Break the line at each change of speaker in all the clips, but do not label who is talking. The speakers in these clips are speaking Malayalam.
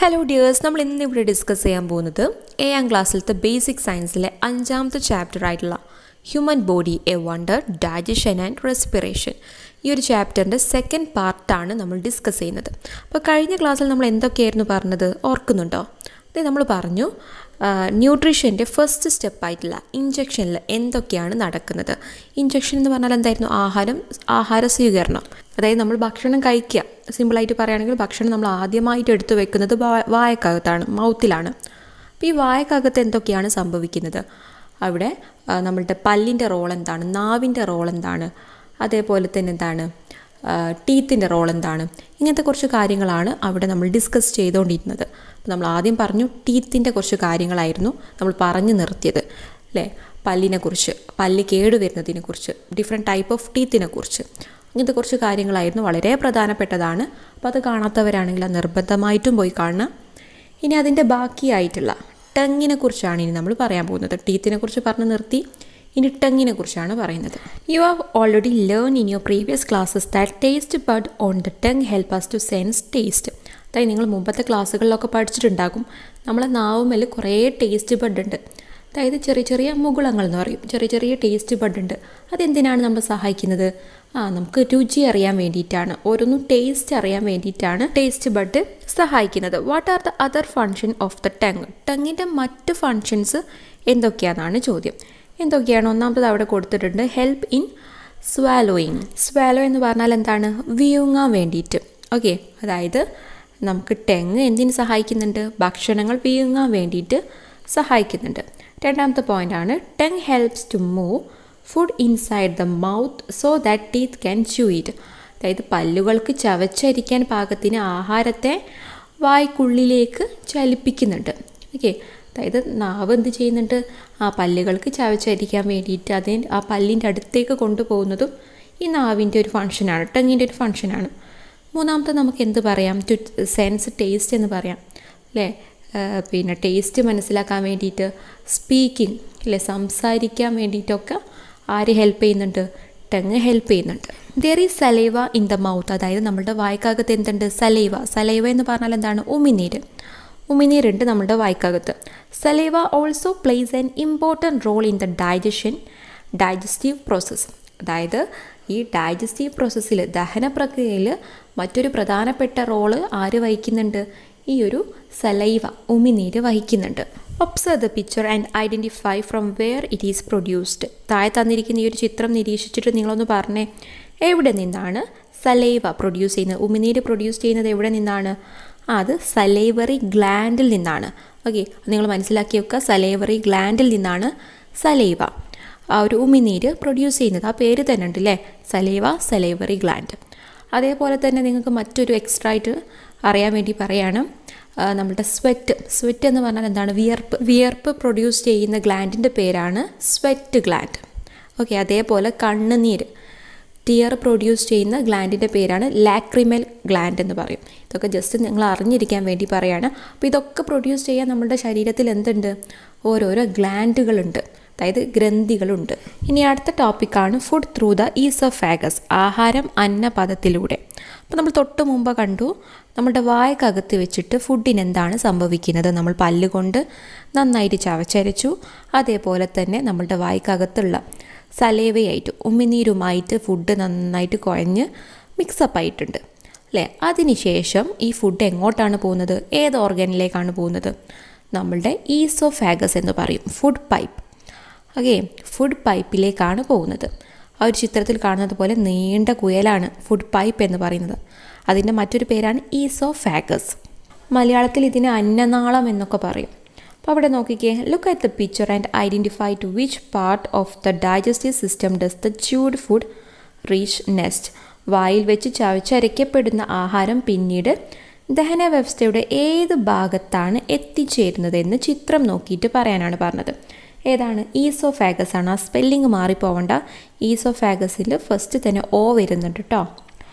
ഹലോ ഡിയേഴ്സ് നമ്മൾ ഇന്ന് ഇവിടെ ഡിസ്കസ് ചെയ്യാൻ പോകുന്നത് ഏഴാം ക്ലാസ്സിലത്തെ ബേസിക് സയൻസിലെ അഞ്ചാമത്തെ ചാപ്റ്റർ ആയിട്ടുള്ള human body a wonder digestion and respiration ഈ ഒരു ചാപ്റ്ററിൻ്റെ സെക്കൻഡ് പാർട്ടാണ് നമ്മൾ ഡിസ്കസ് ചെയ്യുന്നത് അപ്പോൾ കഴിഞ്ഞ ക്ലാസ്സിൽ നമ്മൾ എന്തൊക്കെയായിരുന്നു പറഞ്ഞത് ഓർക്കുന്നുണ്ടോ അതെ നമ്മൾ പറഞ്ഞു ന്യൂട്രീഷൻ്റെ ഫസ്റ്റ് സ്റ്റെപ്പായിട്ടുള്ള ഇഞ്ചക്ഷനിൽ എന്തൊക്കെയാണ് നടക്കുന്നത് ഇഞ്ചക്ഷൻ എന്ന് പറഞ്ഞാൽ എന്തായിരുന്നു ആഹാരം ആഹാര സ്വീകരണം അതായത് നമ്മൾ ഭക്ഷണം കഴിക്കുക സിമ്പിളായിട്ട് പറയുകയാണെങ്കിൽ ഭക്ഷണം നമ്മൾ ആദ്യമായിട്ട് എടുത്തു വെക്കുന്നത് വായക്കകത്താണ് മൗത്തിലാണ് അപ്പോൾ ഈ വായക്കകത്ത് എന്തൊക്കെയാണ് സംഭവിക്കുന്നത് അവിടെ നമ്മളുടെ പല്ലിൻ്റെ റോൾ എന്താണ് നാവിൻ്റെ റോൾ എന്താണ് അതേപോലെ തന്നെ എന്താണ് ടീത്തിൻ്റെ റോൾ എന്താണ് ഇങ്ങനത്തെ കുറച്ച് കാര്യങ്ങളാണ് അവിടെ നമ്മൾ ഡിസ്കസ് ചെയ്തുകൊണ്ടിരുന്നത് അപ്പോൾ നമ്മൾ ആദ്യം പറഞ്ഞു ടീത്തിൻ്റെ കുറച്ച് കാര്യങ്ങളായിരുന്നു നമ്മൾ പറഞ്ഞു നിർത്തിയത് അല്ലേ പല്ലിനെ കുറിച്ച് പല്ല് കേടുവരുന്നതിനെ കുറിച്ച് ഡിഫറെൻറ്റ് ടൈപ്പ് ഓഫ് ടീത്തിനെ കുറിച്ച് ഇങ്ങനത്തെ കുറച്ച് കാര്യങ്ങളായിരുന്നു വളരെ പ്രധാനപ്പെട്ടതാണ് അപ്പോൾ അത് കാണാത്തവരാണെങ്കിൽ അത് നിർബന്ധമായിട്ടും പോയി കാണണം ഇനി അതിൻ്റെ ബാക്കിയായിട്ടുള്ള ടങ്ങിനെ കുറിച്ചാണ് ഇനി നമ്മൾ പറയാൻ പോകുന്നത് ടീത്തിനെ കുറിച്ച് പറഞ്ഞു നിർത്തി ഇനി ടങ്ങിനെ കുറിച്ചാണ് പറയുന്നത് you have already learn in your previous classes that taste bud on the tongue help us to sense taste അതായത് നിങ്ങൾ മുമ്പത്തെ ക്ലാസ്സുകളിലൊക്കെ പഠിച്ചിട്ടുണ്ടാകും നമ്മളെ നാവുമേൽ കുറേ ടേസ്റ്റ് ബഡ് ഉണ്ട് അതായത് ചെറിയ ചെറിയ മുകുളങ്ങൾ എന്ന് പറയും ചെറിയ ചെറിയ ടേസ്റ്റ് ബഡ് ഉണ്ട് അതെന്തിനാണ് നമ്മൾ സഹായിക്കുന്നത് ആ നമുക്ക് രുചി അറിയാൻ വേണ്ടിയിട്ടാണ് ഓരോന്നും ടേസ്റ്റ് അറിയാൻ വേണ്ടിയിട്ടാണ് ടേസ്റ്റ് ബഡ് സഹായിക്കുന്നത് what are the other function of the tongue ടങ്ങിൻ്റെ മറ്റ് ഫങ്ഷൻസ് എന്തൊക്കെയാണെന്നാണ് ചോദ്യം എന്തൊക്കെയാണ് ഒന്നാമത്തത് അവിടെ കൊടുത്തിട്ടുണ്ട് ഹെൽപ്പ് ഇൻ സ്വാലോയിങ് സ്വാലോ എന്ന് പറഞ്ഞാൽ എന്താണ് വിഴുങ്ങാൻ വേണ്ടിയിട്ട് ഓക്കെ അതായത് നമുക്ക് ടെങ് എന്തിന് സഹായിക്കുന്നുണ്ട് ഭക്ഷണങ്ങൾ വിഴുങ്ങാൻ വേണ്ടിയിട്ട് സഹായിക്കുന്നുണ്ട് രണ്ടാമത്തെ പോയിൻ്റാണ് tongue helps to move food inside the mouth so that teeth can chew it അതായത് പല്ലുകൾക്ക് ചവച്ചരിക്കാൻ പാകത്തിന് ആഹാരത്തെ വായ്ക്കുള്ളിലേക്ക് ചലിപ്പിക്കുന്നുണ്ട് ഓക്കെ അതായത് നാവ് എന്ത് ചെയ്യുന്നുണ്ട് ആ പല്ലുകൾക്ക് ചവച്ചരിക്കാൻ വേണ്ടിയിട്ട് അതിന് ആ പല്ലിൻ്റെ അടുത്തേക്ക് കൊണ്ടുപോകുന്നതും ഈ നാവിൻ്റെ ഒരു ഫങ്ഷനാണ് ടങ്ങിൻ്റെ ഒരു ഫങ്ഷനാണ് മൂന്നാമത്തെ നമുക്ക് എന്ത് പറയാം ടു സെൻസ് ടേസ്റ്റ് എന്ന് പറയാം അല്ലേ പിന്നെ ടേസ്റ്റ് മനസ്സിലാക്കാൻ വേണ്ടിയിട്ട് സ്പീക്കിംഗ് അല്ലേ സംസാരിക്കാൻ വേണ്ടിയിട്ടൊക്കെ ആര് ഹെൽപ്പ് ചെയ്യുന്നുണ്ട് ടങ് ഹെൽപ്പ് ചെയ്യുന്നുണ്ട് there is saliva in the mouth അതായത് നമ്മുടെ വായ്ക്കകത്ത് എന്തുണ്ട് സലൈവ സലൈവ എന്ന് പറഞ്ഞാൽ എന്താണ് ഉമിനീര് ഉമിനീരുണ്ട് നമ്മുടെ വായ്ക്കകത്ത് saliva also plays an important role in the digestion digestive process അതായത് ഈ ഡൈജസ്റ്റീവ് പ്രോസസ്സിൽ ദഹന പ്രക്രിയയിൽ മറ്റൊരു പ്രധാനപ്പെട്ട റോള് ആര് വഹിക്കുന്നുണ്ട് ഈ ഒരു സലൈവ ഉമിനീര് വഹിക്കുന്നുണ്ട് observe the picture and identify from where it is produced താഴെ തന്നിരിക്കുന്ന ഈ ഒരു ചിത്രം നിരീക്ഷിച്ചിട്ട് നിങ്ങളൊന്ന് പറഞ്ഞേ എവിടെ നിന്നാണ് സലൈവ പ്രൊഡ്യൂസ് ചെയ്യുന്നത് ഉമിനീര് പ്രൊഡ്യൂസ് ചെയ്യുന്നത് എവിടെ നിന്നാണ് അത് സലൈവറി ഗ്ലാൻഡിൽ നിന്നാണ് ഓക്കെ നിങ്ങൾ മനസ്സിലാക്കി വെക്കുക സലൈവറി ഗ്ലാൻഡിൽ നിന്നാണ് സലൈവ ആ ഒരു ഉമിനീര് പ്രൊഡ്യൂസ് ചെയ്യുന്നത് ആ പേര് തന്നെ ഉണ്ട് അല്ലേ സലൈവ സലൈവറി ഗ്ലാൻഡ് അതേപോലെ തന്നെ നിങ്ങൾക്ക് മറ്റൊരു എക്സ്ട്രാ ആയിട്ട് അറിയാൻ വേണ്ടി പറയാണ് നമ്മുടെ സ്വെറ്റ് സ്വെറ്റ് എന്ന് പറഞ്ഞാൽ എന്താണ് വിയർപ്പ് വിയർപ്പ് പ്രൊഡ്യൂസ് ചെയ്യുന്ന ഗ്ലാൻഡിൻ്റെ പേരാണ് സ്വെറ്റ് ഗ്ലാൻഡ് ഓക്കെ അതേപോലെ കണ്ണുനീര് ടിയർ പ്രൊഡ്യൂസ് ചെയ്യുന്ന ഗ്ലാൻഡിൻ്റെ പേരാണ് ലാക്രിമൽ ഗ്ലാൻഡ് എന്ന് പറയും ഇതൊക്കെ ജസ്റ്റ് നിങ്ങൾ അറിഞ്ഞിരിക്കാൻ വേണ്ടി പറയാണ് അപ്പോൾ ഇതൊക്കെ പ്രൊഡ്യൂസ് ചെയ്യാൻ നമ്മുടെ ശരീരത്തിൽ എന്തുണ്ട് ഓരോരോ ഗ്ലാൻഡുകളുണ്ട് അതായത് ഗ്രന്ഥികളുണ്ട് ഇനി അടുത്ത ടോപ്പിക്കാണ് ഫുഡ് ത്രൂ ദ ഈസോഫാഗസ് ആഹാരം അന്നപദത്തിലൂടെ അപ്പോൾ നമ്മൾ തൊട്ട് മുമ്പ് കണ്ടു നമ്മുടെ വായക്കകത്ത് വെച്ചിട്ട് ഫുഡിന് എന്താണ് സംഭവിക്കുന്നത് നമ്മൾ പല്ലുകൊണ്ട് നന്നായിട്ട് ചവച്ചരച്ചു അതേപോലെ തന്നെ നമ്മളുടെ വായ്ക്കകത്തുള്ള സലേവയായിട്ട് ഉമ്മിനീരുമായിട്ട് ഫുഡ് നന്നായിട്ട് കുഴഞ്ഞ് മിക്സപ്പ് ആയിട്ടുണ്ട് അല്ലേ അതിനുശേഷം ഈ ഫുഡ് എങ്ങോട്ടാണ് പോകുന്നത് ഏത് ഓർഗനിലേക്കാണ് പോകുന്നത് നമ്മളുടെ ഈസോഫാഗസ് എന്ന് പറയും ഫുഡ് പൈപ്പ് ഓക്കെ ഫുഡ് പൈപ്പിലേക്കാണ് പോകുന്നത് ആ ഒരു ചിത്രത്തിൽ കാണുന്നത് പോലെ നീണ്ട കുയലാണ് ഫുഡ് പൈപ്പ് എന്ന് പറയുന്നത് അതിൻ്റെ മറ്റൊരു പേരാണ് ഈസോഫാഗസ് മലയാളത്തിൽ ഇതിന് അന്നനാളം എന്നൊക്കെ പറയും അപ്പോൾ അവിടെ നോക്കിക്കേ look at the picture and identify to which part of the digestive system does the chewed food reach next വായിൽ വെച്ച് ചവച്ചരയ്ക്കപ്പെടുന്ന ആഹാരം പിന്നീട് ദഹന വ്യവസ്ഥയുടെ ഏത് ഭാഗത്താണ് എത്തിച്ചേരുന്നതെന്ന് ചിത്രം നോക്കിയിട്ട് പറയാനാണ് പറഞ്ഞത് ഏതാണ് ഈസോഫാഗസ് ആണ് ആ സ്പെല്ലിങ് മാറിപ്പോവണ്ട ഈസോഫാഗസിൽ ഫസ്റ്റ് തന്നെ ഓ വരുന്നുണ്ട് കേട്ടോ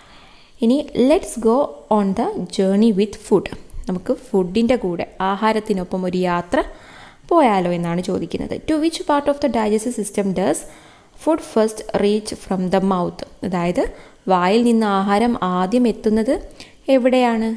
ഇനി let's go on the journey with food നമുക്ക് ഫുഡിൻ്റെ കൂടെ ആഹാരത്തിനൊപ്പം ഒരു യാത്ര പോയാലോ എന്നാണ് ചോദിക്കുന്നത് to which part of the digestive system does food first reach from the mouth അതായത് വായിൽ നിന്ന് ആഹാരം ആദ്യം എത്തുന്നത് എവിടെയാണ്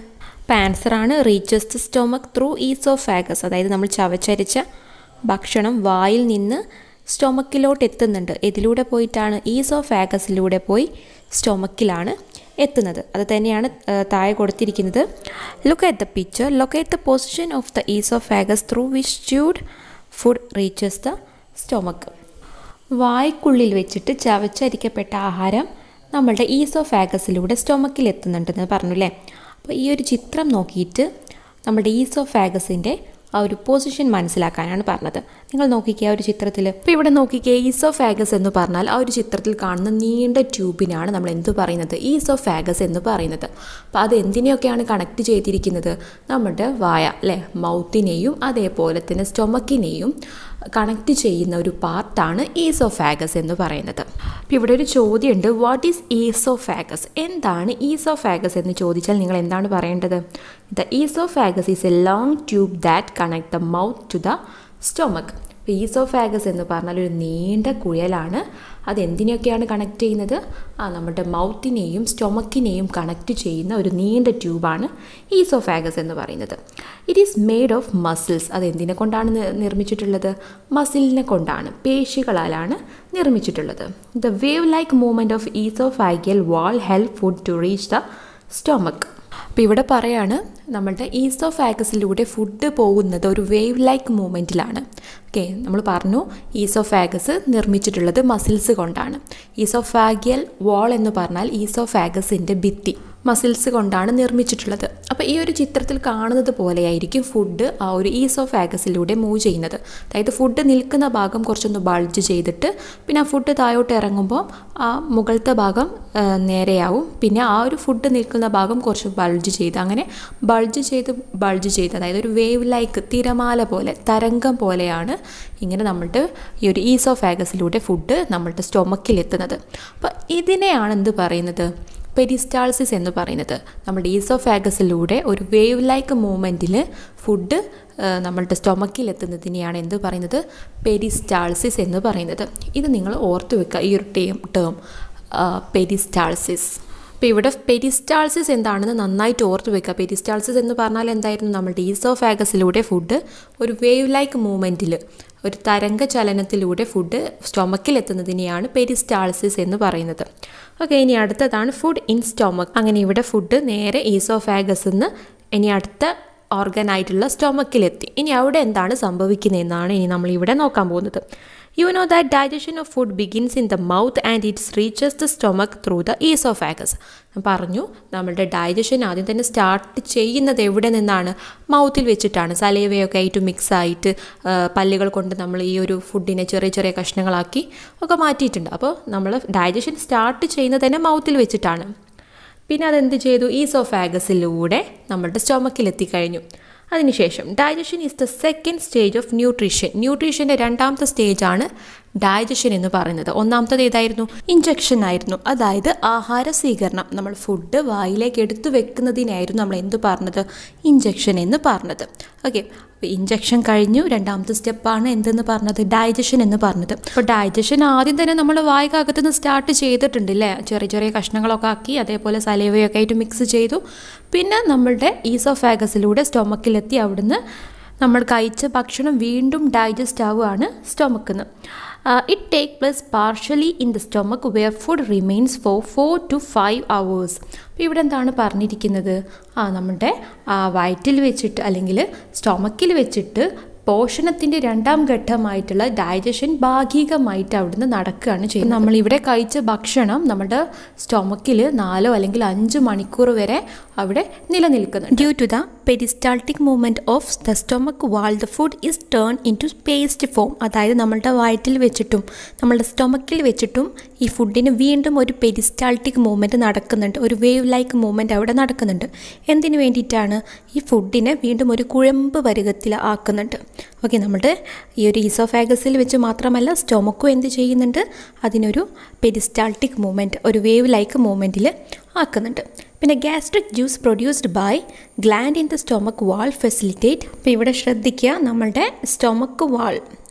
അപ്പോൾ ആൻസറാണ് reaches the stomach through oesophagus അതായത് നമ്മൾ ചവച്ചരിച്ച ഭക്ഷണം വായിൽ നിന്ന് സ്റ്റൊമക്കിലോട്ട് എത്തുന്നുണ്ട് ഇതിലൂടെ പോയിട്ടാണ് ഈസോഫാഗസിലൂടെ പോയി സ്റ്റൊമക്കിലാണ് എത്തുന്നത് അത് തന്നെയാണ് താഴെ കൊടുത്തിരിക്കുന്നത് look at the picture locate the position of the oesophagus through which chewed food reaches the stomach വായ്ക്കുള്ളിൽ വെച്ചിട്ട് ചവച്ചരിക്കപ്പെട്ട ആഹാരം നമ്മളുടെ ഈസോഫാഗസിലൂടെ സ്റ്റൊമക്കിൽ എത്തുന്നുണ്ടെന്ന് പറഞ്ഞു അല്ലേ അപ്പോൾ ഈ ഒരു ചിത്രം നോക്കിയിട്ട് നമ്മുടെ ഈസോഫാഗസിൻ്റെ ആ ഒരു പൊസിഷൻ മനസ്സിലാക്കാനാണ് പറഞ്ഞത് നിങ്ങൾ നോക്കിക്കുക ആ ഒരു ചിത്രത്തിൽ ഇപ്പോൾ ഇവിടെ നോക്കിക്കുക ഈസോഫാഗസ് എന്ന് പറഞ്ഞാൽ ആ ഒരു ചിത്രത്തിൽ കാണുന്ന നീണ്ട ട്യൂബിനാണ് നമ്മൾ എന്ത് പറയുന്നത് ഈസോഫാഗസ് എന്ന് പറയുന്നത് അപ്പോൾ അത് എന്തിനെയൊക്കെയാണ് കണക്ട് ചെയ്തിരിക്കുന്നത് നമ്മുടെ വായ അല്ലേ മൗത്തിനെയും അതേപോലെ തന്നെ സ്റ്റൊമക്കിനെയും കണക്ട് ചെയ്യുന്ന ഒരു പാർട്ടാണ് ഈസോഫാഗസ് എന്ന് പറയുന്നത് അപ്പോൾ ഇവിടെ ഒരു ചോദ്യമുണ്ട് വാട്ട് ഈസ് ഈസോഫാഗസ് എന്താണ് ഈസോഫാഗസ് എന്ന് ചോദിച്ചാൽ നിങ്ങൾ എന്താണ് പറയേണ്ടത് the oesophagus is a long tube that connect the mouth to the stomach അപ്പോൾ ഈസോഫാഗസ് എന്ന് പറഞ്ഞാൽ ഒരു നീണ്ട കുഴലാണ് അത് എന്തിനെയൊക്കെയാണ് കണക്ട് ചെയ്യുന്നത് ആ നമ്മുടെ മൗത്തിനെയും സ്റ്റൊമക്കിനെയും കണക്ട് ചെയ്യുന്ന ഒരു നീണ്ട ട്യൂബാണ് ഈസോഫാഗസ് എന്ന് പറയുന്നത് it is made of muscles അത് എന്തിനെ കൊണ്ടാണ് നിർമ്മിച്ചിട്ടുള്ളത് മസിലിനെ കൊണ്ടാണ് പേശികളാലാണ് നിർമ്മിച്ചിട്ടുള്ളത് the wave like movement of oesophageal wall help food to reach the stomach അപ്പോൾ ഇവിടെ പറയാണ് നമ്മളുടെ ഈസോഫാഗസിലൂടെ ഫുഡ് പോകുന്നത് ഒരു വേവ് ലൈക്ക് മൂവ്മെൻറ്റിലാണ് ഓക്കെ നമ്മൾ പറഞ്ഞു ഈസോഫാഗസ് നിർമ്മിച്ചിട്ടുള്ളത് മസിൽസ് കൊണ്ടാണ് ഈസോഫാഗിയൽ വാൾ എന്ന് പറഞ്ഞാൽ ഈസോഫാഗസിൻ്റെ ഭിത്തി മസിൽസ് കൊണ്ടാണ് നിർമ്മിച്ചിട്ടുള്ളത് അപ്പോൾ ഈ ഒരു ചിത്രത്തിൽ കാണുന്നത് പോലെയായിരിക്കും ഫുഡ് ആ ഒരു ഈസോഫാഗസിലൂടെ മൂവ് ചെയ്യുന്നത് അതായത് ഫുഡ് നിൽക്കുന്ന ഭാഗം കുറച്ചൊന്ന് ബൾജ് ചെയ്തിട്ട് പിന്നെ ആ ഫുഡ് താഴോട്ട് ഇറങ്ങുമ്പോൾ ആ മുകളിലത്തെ ഭാഗം നേരെയാവും പിന്നെ ആ ഒരു ഫുഡ് നിൽക്കുന്ന ഭാഗം കുറച്ച് ബൾജ് ചെയ്ത് അങ്ങനെ ബൾജ് ചെയ്ത് ബൾജ് ചെയ്ത് അതായത് ഒരു വേവ് ലൈക്ക് തിരമാല പോലെ തരംഗം പോലെയാണ് ഇങ്ങനെ നമ്മളുടെ ഈ ഒരു ഈസോഫാഗസിലൂടെ ഫുഡ് നമ്മളുടെ സ്റ്റൊമക്കിൽ എത്തുന്നത് അപ്പോൾ ഇതിനെയാണ് എന്ത് പറയുന്നത് പെരിസ്റ്റാൾസിസ് എന്ന് പറയുന്നത് നമ്മുടെ ഈസോഫാഗസിലൂടെ ഒരു വേവ് ലൈക്ക് മൂവ്മെൻറ്റിൽ ഫുഡ് നമ്മളുടെ സ്റ്റൊമക്കിൽ എത്തുന്നതിനെയാണ് എന്ത് പറയുന്നത് പെരിസ്റ്റാൾസിസ് എന്ന് പറയുന്നത് ഇത് നിങ്ങൾ ഓർത്ത് വെക്കുക ഈ ഒരു ടേം ടേം പെരിസ്റ്റാൾസിസ് അപ്പോൾ ഇവിടെ പെരിസ്റ്റാൾസിസ് എന്താണെന്ന് നന്നായിട്ട് ഓർത്ത് വെക്കുക പെരിസ്റ്റാൾസിസ് എന്ന് പറഞ്ഞാൽ എന്തായിരുന്നു നമ്മുടെ ഈസോഫാഗസിലൂടെ ഫുഡ് ഒരു വേവ് ലൈക്ക് മൂവ്മെൻറ്റിൽ ഒരു തരംഗ ചലനത്തിലൂടെ ഫുഡ് സ്റ്റൊമക്കിൽ എത്തുന്നതിനെയാണ് പെരിസ്റ്റാൾസിസ് എന്ന് പറയുന്നത് ഓക്കെ ഇനി അടുത്തതാണ് ഫുഡ് ഇൻ സ്റ്റൊമക്ക് അങ്ങനെ ഇവിടെ ഫുഡ് നേരെ ഈസോഫാഗസ് നിന്ന് ഇനി അടുത്ത ഓർഗനായിട്ടുള്ള സ്റ്റൊമക്കിലെത്തി ഇനി അവിടെ എന്താണ് സംഭവിക്കുന്നതെന്നാണ് ഇനി നമ്മൾ ഇവിടെ നോക്കാൻ പോകുന്നത് you know that digestion of food begins in the mouth and it's reaches the stomach through the oesophagus പറഞ്ഞു നമ്മളുടെ ഡൈജഷൻ ആദ്യം തന്നെ സ്റ്റാർട്ട് ചെയ്യുന്നത് എവിടെ നിന്നാണ് മൗത്തിൽ വെച്ചിട്ടാണ് സലൈവയൊക്കെ ആയിട്ട് മിക്സ് ആയിട്ട് പല്ലുകൾ കൊണ്ട് നമ്മൾ ഈ ഒരു ഫുഡിനെ ചെറിയ ചെറിയ കഷ്ണങ്ങളാക്കി ഒക്കെ മാറ്റിയിട്ടുണ്ട് അപ്പോൾ നമ്മൾ ഡൈജഷൻ സ്റ്റാർട്ട് ചെയ്യുന്നത് തന്നെ മൗത്തിൽ വെച്ചിട്ടാണ് പിന്നെ അതെന്ത് ചെയ്തു ഈസോഫാഗസിലൂടെ നമ്മളുടെ സ്റ്റൊമക്കിൽ എത്തിക്കഴിഞ്ഞു അതിനുശേഷം digestion is the second stage of nutrition ന്യൂട്രീഷൻ്റെ രണ്ടാമത്തെ സ്റ്റേജാണ് ഡൈജഷൻ എന്ന് പറയുന്നത് ഒന്നാമത്തത് ഏതായിരുന്നു ഇഞ്ചക്ഷൻ ആയിരുന്നു അതായത് ആഹാര സ്വീകരണം നമ്മൾ ഫുഡ് വായിലേക്ക് എടുത്തു വെക്കുന്നതിനായിരുന്നു നമ്മൾ എന്ത് പറഞ്ഞത് ഇഞ്ചക്ഷൻ എന്ന് പറഞ്ഞത് ഓക്കെ അപ്പോൾ ഇഞ്ചക്ഷൻ കഴിഞ്ഞു രണ്ടാമത്തെ സ്റ്റെപ്പാണ് എന്തെന്ന് പറഞ്ഞത് ഡൈജഷൻ എന്ന് പറഞ്ഞത് അപ്പോൾ ഡൈജഷൻ ആദ്യം തന്നെ നമ്മൾ വായ്ക്കകത്ത് നിന്ന് സ്റ്റാർട്ട് ചെയ്തിട്ടുണ്ട് അല്ലേ ചെറിയ ചെറിയ കഷ്ണങ്ങളൊക്കെ ആക്കി അതേപോലെ സലൈവയൊക്കെ ആയിട്ട് മിക്സ് ചെയ്തു പിന്നെ നമ്മളുടെ ഈസോഫാഗസിലൂടെ സ്റ്റൊമക്കിലെത്തി അവിടുന്ന് നമ്മൾ കഴിച്ച ഭക്ഷണം വീണ്ടും ഡൈജസ്റ്റ് ആവുകയാണ് സ്റ്റൊമക്കിന്ന് it take place partially in the stomach where food remains for four to five hours അപ്പോൾ ഇവിടെ എന്താണ് പറഞ്ഞിരിക്കുന്നത് ആ നമ്മുടെ വയറ്റിൽ വെച്ചിട്ട് അല്ലെങ്കിൽ സ്റ്റൊമക്കിൽ വെച്ചിട്ട് പോഷണത്തിൻ്റെ രണ്ടാം ഘട്ടമായിട്ടുള്ള ഡൈജഷൻ ഭാഗികമായിട്ട് അവിടുന്ന് നടക്കുകയാണ് ചെയ്യുന്നത് നമ്മളിവിടെ കഴിച്ച ഭക്ഷണം നമ്മുടെ സ്റ്റൊമക്കിൽ നാലോ അല്ലെങ്കിൽ അഞ്ച് മണിക്കൂർ വരെ അവിടെ നിലനിൽക്കുന്നു due to the peristaltic movement of the stomach wall the food is turn into paste form അതായത് നമ്മളുടെ വയറ്റിൽ വെച്ചിട്ടും നമ്മളുടെ സ്റ്റൊമക്കിൽ വെച്ചിട്ടും ഈ ഫുഡിന് വീണ്ടും ഒരു പെരിസ്റ്റാൾട്ടിക് മൂവ്മെൻറ്റ് നടക്കുന്നുണ്ട് ഒരു വേവ് ലൈക്ക് മൂവ്മെൻറ്റ് അവിടെ നടക്കുന്നുണ്ട് എന്തിനു വേണ്ടിയിട്ടാണ് ഈ ഫുഡിനെ വീണ്ടും ഒരു കുഴമ്പ് പരുവത്തിൽ ആക്കുന്നുണ്ട് ഓക്കെ നമ്മുടെ ഈ ഒരു ഈസോഫാഗസിൽ വെച്ച് മാത്രമല്ല സ്റ്റൊമക്കും എന്ത് ചെയ്യുന്നുണ്ട് അതിനൊരു പെരിസ്റ്റാൾട്ടിക് മൂവ്മെൻറ്റ് ഒരു വേവ് ലൈക്ക് മൂവ്മെൻറ്റിൽ ആക്കുന്നുണ്ട് പിന്നെ gastric juice produced by gland in the stomach wall facilitate ഇപ്പോൾ ഇവിടെ ശ്രദ്ധിക്കുക നമ്മളുടെ സ്റ്റൊമക്ക് വാൾ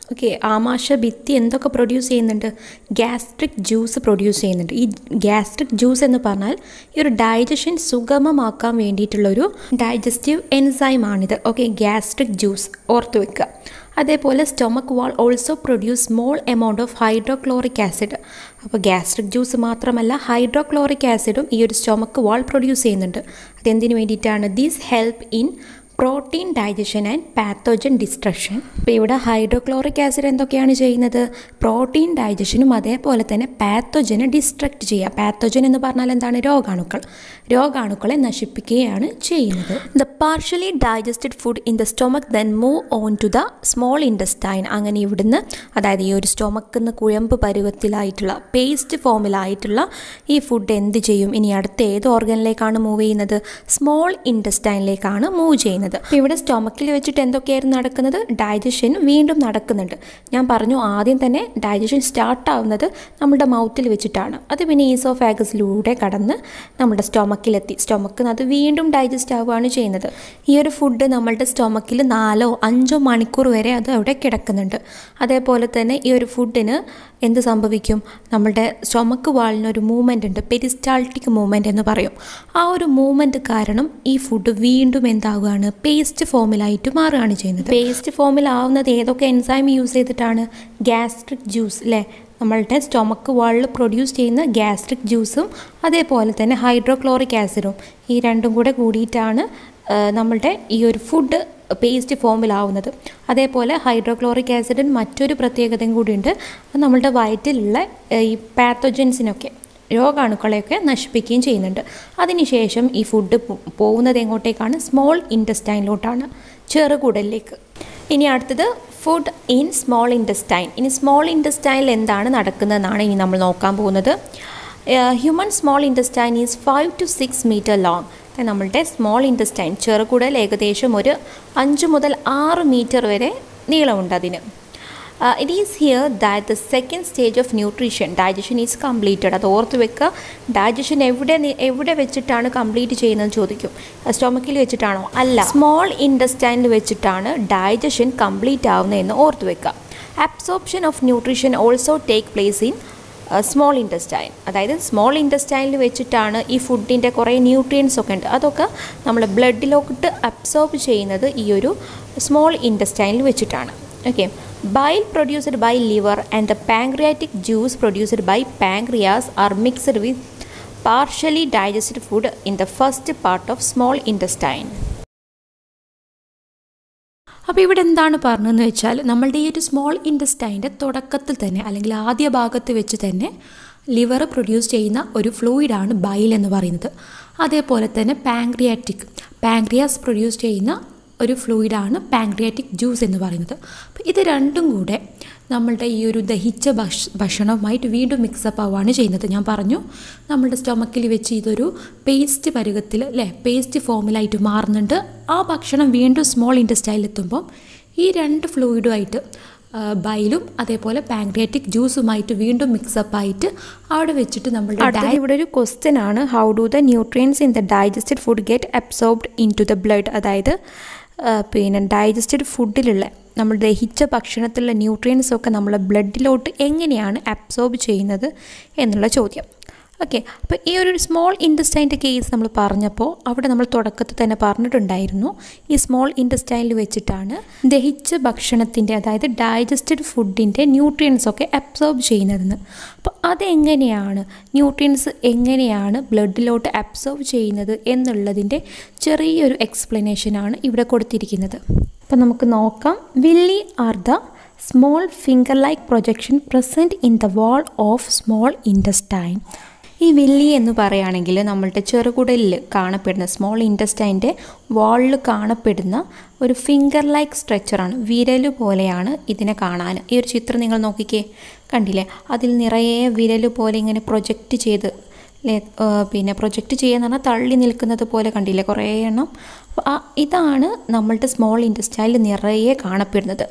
ഓക്കെ ആമാശ ഭിത്തി എന്തൊക്കെ പ്രൊഡ്യൂസ് ചെയ്യുന്നുണ്ട് ഗ്യാസ്ട്രിക് ജ്യൂസ് പ്രൊഡ്യൂസ് ചെയ്യുന്നുണ്ട് ഈ ഗ്യാസ്ട്രിക് ജ്യൂസ് എന്ന് പറഞ്ഞാൽ ഈ ഒരു ഡൈജഷൻ സുഗമമാക്കാൻ വേണ്ടിയിട്ടുള്ളൊരു ഡൈജസ്റ്റീവ് എൻസൈമാണിത് ഓക്കെ ഗ്യാസ്ട്രിക് ജ്യൂസ് ഓർത്ത് വെക്കുക അതേപോലെ stomach wall also produce small amount of hydrochloric acid അപ്പോൾ ഗ്യാസ്ട്രിക് ജ്യൂസ് മാത്രമല്ല ഹൈഡ്രോക്ലോറിക് ആസിഡും ഈ ഒരു സ്റ്റൊമക്ക് വാൾ പ്രൊഡ്യൂസ് ചെയ്യുന്നുണ്ട് അതെന്തിനു വേണ്ടിയിട്ടാണ് these help in protein digestion and pathogen destruction അപ്പോൾ ഇവിടെ ഹൈഡ്രോക്ലോറിക് ആസിഡ് എന്തൊക്കെയാണ് ചെയ്യുന്നത് പ്രോട്ടീൻ ഡൈജഷനും അതേപോലെ തന്നെ പാത്തോജനെ ഡിസ്ട്രക്റ്റ് ചെയ്യുക പാത്തോജൻ എന്ന് പറഞ്ഞാൽ എന്താണ് രോഗാണുക്കൾ രോഗാണുക്കളെ നശിപ്പിക്കുകയാണ് ചെയ്യുന്നത് the partially digested food in the stomach then move on to the small intestine അങ്ങനെ ഇവിടുന്ന് അതായത് ഈ ഒരു സ്റ്റൊമക്കിൽ നിന്ന് കുഴമ്പ് പരുവത്തിലായിട്ടുള്ള പേസ്റ്റ് ഫോമിലായിട്ടുള്ള ഈ ഫുഡ് എന്ത് ചെയ്യും ഇനി അടുത്ത ഏത് ഓർഗനിലേക്കാണ് മൂവ് ചെയ്യുന്നത് സ്മോൾ ഇൻഡസ്റ്റൈനിലേക്കാണ് മൂവ് ചെയ്യുന്നത് അപ്പോൾ ഇവിടെ സ്റ്റൊമക്കിൽ വെച്ചിട്ട് എന്തൊക്കെയായിരുന്നു നടക്കുന്നത് ഡൈജഷൻ വീണ്ടും നടക്കുന്നുണ്ട് ഞാൻ പറഞ്ഞു ആദ്യം തന്നെ ഡൈജഷൻ സ്റ്റാർട്ട് ആവുന്നത് നമ്മുടെ മൗത്തിൽ വെച്ചിട്ടാണ് അത് പിന്നെ ഈസോഫാഗസിലൂടെ കടന്ന് നമ്മുടെ സ്റ്റൊമക്കിലെത്തി സ്റ്റൊമക്കിൽ അത് വീണ്ടും ഡൈജസ്റ്റ് ആവുകയാണ് ചെയ്യുന്നത് ഈ ഒരു ഫുഡ് നമ്മളുടെ സ്റ്റൊമക്കിൽ നാലോ അഞ്ചോ മണിക്കൂർ വരെ അത് അവിടെ കിടക്കുന്നുണ്ട് അതേപോലെ തന്നെ ഈ ഒരു ഫുഡിന് എന്ത് സംഭവിക്കും നമ്മളുടെ സ്റ്റൊമക്ക് വാളിനൊരു മൂവ്മെൻ്റ് ഉണ്ട് പെരിസ്റ്റാൾട്ടിക് മൂവ്മെൻ്റ് എന്ന് പറയും ആ ഒരു മൂവ്മെൻറ്റ് കാരണം ഈ ഫുഡ് വീണ്ടും എന്താവുകയാണ് പേസ്റ്റ് ഫോമിലായിട്ട് മാറുകയാണ് ചെയ്യുന്നത് പേസ്റ്റ് ഫോമിലാവുന്നത് ഏതൊക്കെ എൻസൈം യൂസ് ചെയ്തിട്ടാണ് ഗ്യാസ്ട്രിക് ജ്യൂസ് അല്ലേ നമ്മളുടെ സ്റ്റൊമക്ക് വാളിൽ പ്രൊഡ്യൂസ് ചെയ്യുന്ന ഗ്യാസ്ട്രിക് ജ്യൂസും അതേപോലെ തന്നെ ഹൈഡ്രോക്ലോറിക് ആസിഡും ഈ രണ്ടും കൂടെ കൂടിയിട്ടാണ് നമ്മളുടെ ഈ ഒരു ഫുഡ് പേസ്റ്റ് ഫോമിലാവുന്നത് അതേപോലെ ഹൈഡ്രോക്ലോറിക് ആസിഡിന് മറ്റൊരു പ്രത്യേകതയും കൂടിയുണ്ട് അത് നമ്മളുടെ വയറ്റിലുള്ള ഈ പാത്തോജൻസിനൊക്കെ രോഗാണുക്കളെയൊക്കെ നശിപ്പിക്കുകയും ചെയ്യുന്നുണ്ട് അതിനുശേഷം ഈ ഫുഡ് പോകുന്നത് എങ്ങോട്ടേക്കാണ് സ്മോൾ ഇൻറ്റസ്റ്റൈനിലോട്ടാണ് ചെറുകുടലിലേക്ക് ഇനി അടുത്തത് ഫുഡ് ഇൻ സ്മോൾ ഇൻറ്റസ്റ്റൈൻ ഇനി സ്മോൾ ഇൻറ്റസ്റ്റൈനിൽ എന്താണ് നടക്കുന്നതെന്നാണ് ഇനി നമ്മൾ നോക്കാൻ പോകുന്നത് human small intestine is five to six metre long നമ്മളുടെ സ്മോൾ ഇൻറ്റസ്റ്റൈൻ ചെറുകുടൽ ഏകദേശം ഒരു അഞ്ച് മുതൽ ആറ് മീറ്റർ വരെ നീളമുണ്ട് അതിന് it is here that the second stage of nutrition digestion is completed അത് ഓർത്ത് വെക്കുക ഡൈജഷൻ എവിടെ എവിടെ വെച്ചിട്ടാണ് കംപ്ലീറ്റ് ചെയ്യുന്നത് ചോദിക്കും സ്റ്റൊമക്കിൽ വെച്ചിട്ടാണോ അല്ല സ്മോൾ ഇൻഡസ്റ്റൈനിൽ വെച്ചിട്ടാണ് ഡൈജഷൻ കംപ്ലീറ്റ് ആവുന്നതെന്ന് ഓർത്ത് വെക്കുക absorption of nutrition also take place in small intestine അതായത് സ്മോൾ ഇൻറ്റസ്റ്റൈനിൽ വെച്ചിട്ടാണ് ഈ ഫുഡിൻ്റെ കുറേ ന്യൂട്രിയൻസ് ഒക്കെ ഉണ്ട് അതൊക്കെ നമ്മൾ ബ്ലഡിലോട്ട് അബ്സോർബ് ചെയ്യുന്നത് ഈ ഒരു സ്മോൾ ഇൻറ്റസ്റ്റൈനിൽ വെച്ചിട്ടാണ് okay bile produced by liver and the pancreatic juice produced by pancreas are mixed with partially digested food in the first part of small intestine അപ്പോൾ ഇവിടെ എന്താണ് പറഞ്ഞതെന്ന് വെച്ചാൽ നമ്മളുടെ ഈ ഒരു സ്മോൾ ഇൻറ്റസ്റ്റൈൻ്റെ തുടക്കത്തിൽ തന്നെ അല്ലെങ്കിൽ ആദ്യ ഭാഗത്ത് വെച്ച് തന്നെ ലിവർ പ്രൊഡ്യൂസ് ചെയ്യുന്ന ഒരു ഫ്ലൂയിഡാണ് ബൈൽ എന്ന് പറയുന്നത് അതേപോലെ തന്നെ പാങ്ക്രിയാറ്റിക് പാങ്ക്രിയാസ് പ്രൊഡ്യൂസ് ചെയ്യുന്ന ഒരു ഫ്ലൂയിഡാണ് പാങ്ക്രിയാറ്റിക് ജ്യൂസ് എന്ന് പറയുന്നത് അപ്പോൾ ഇത് രണ്ടും കൂടെ നമ്മളുടെ ഈ ഒരു ദഹിച്ച ഭക്ഷ ഭക്ഷണവുമായിട്ട് വീണ്ടും മിക്സപ്പ് ആവുകയാണ് ചെയ്യുന്നത് ഞാൻ പറഞ്ഞു നമ്മളുടെ സ്റ്റൊമക്കിൽ വെച്ച് ഇതൊരു പേസ്റ്റ് പരുവത്തിൽ അല്ലേ പേസ്റ്റ് ഫോമിലായിട്ട് മാറുന്നുണ്ട് ആ ഭക്ഷണം വീണ്ടും സ്മോൾ ഇൻറ്റസ്റ്റൈലിൽ എത്തുമ്പം ഈ രണ്ട് ഫ്ലൂയിഡുമായിട്ട് ബൈലും അതേപോലെ പാങ്ക്രിയാറ്റിക് ജ്യൂസുമായിട്ട് വീണ്ടും മിക്സപ്പ് ആയിട്ട് അവിടെ വെച്ചിട്ട് നമ്മളുടെ ഇവിടെ ഒരു ക്വസ്റ്റ്യൻ ആണ് how do the nutrients in the digested food get absorbed into the blood അതായത് പിന്നെ ഡൈജസ്റ്റഡ് ഫുഡിലുള്ള നമ്മൾ ദഹിച്ച ഭക്ഷണത്തിലുള്ള ന്യൂട്രിയൻസ് ഒക്കെ നമ്മൾ ബ്ലഡിലോട്ട് എങ്ങനെയാണ് അബ്സോർബ് ചെയ്യുന്നത് എന്നുള്ള ചോദ്യം ഓക്കെ അപ്പോൾ ഈ ഒരു സ്മോൾ ഇൻറ്റസ്റ്റൈൻ്റെ കേസ് നമ്മൾ പറഞ്ഞപ്പോൾ അവിടെ നമ്മൾ തുടക്കത്തിൽ തന്നെ പറഞ്ഞിട്ടുണ്ടായിരുന്നു ഈ സ്മോൾ ഇൻറ്റസ്റ്റൈനിൽ വെച്ചിട്ടാണ് ദഹിച്ച ഭക്ഷണത്തിൻ്റെ അതായത് ഡൈജസ്റ്റഡ് ഫുഡിൻ്റെ ന്യൂട്രിയൻസ് ഒക്കെ അബ്സോർബ് ചെയ്യുന്നതെന്ന് അപ്പോൾ അതെങ്ങനെയാണ് ന്യൂട്രിയൻസ് എങ്ങനെയാണ് ബ്ലഡിലോട്ട് അബ്സോർബ് ചെയ്യുന്നത് എന്നുള്ളതിൻ്റെ ചെറിയൊരു എക്സ്പ്ലനേഷനാണ് ഇവിടെ കൊടുത്തിരിക്കുന്നത് അപ്പോൾ നമുക്ക് നോക്കാം villi are the small finger like projection present in the wall of small intestine ഈ വില്ലി എന്ന് പറയുകയാണെങ്കിൽ നമ്മളുടെ ചെറുകുടലിൽ കാണപ്പെടുന്ന സ്മോൾ ഇൻറ്റസ്റ്റൈൻ്റെ വാളിൽ കാണപ്പെടുന്ന ഒരു ഫിംഗർ ലൈക്ക് സ്ട്രക്ചറാണ് വിരൽ പോലെയാണ് ഇതിനെ കാണാൻ ഈ ഒരു ചിത്രം നിങ്ങൾ നോക്കിക്കേ കണ്ടില്ലേ അതിൽ നിറയെ വിരൽ പോലെ ഇങ്ങനെ പ്രൊജക്റ്റ് ചെയ്ത് പിന്നെ പ്രൊജക്റ്റ് ചെയ്യാന്ന് പറഞ്ഞാൽ തള്ളി നിൽക്കുന്നത് പോലെ കണ്ടില്ലേ കുറേ എണ്ണം അപ്പോൾ ആ ഇതാണ് നമ്മളുടെ സ്മോൾ ഇൻറ്റസ്റ്റൈനിൽ നിറയെ കാണപ്പെടുന്നത്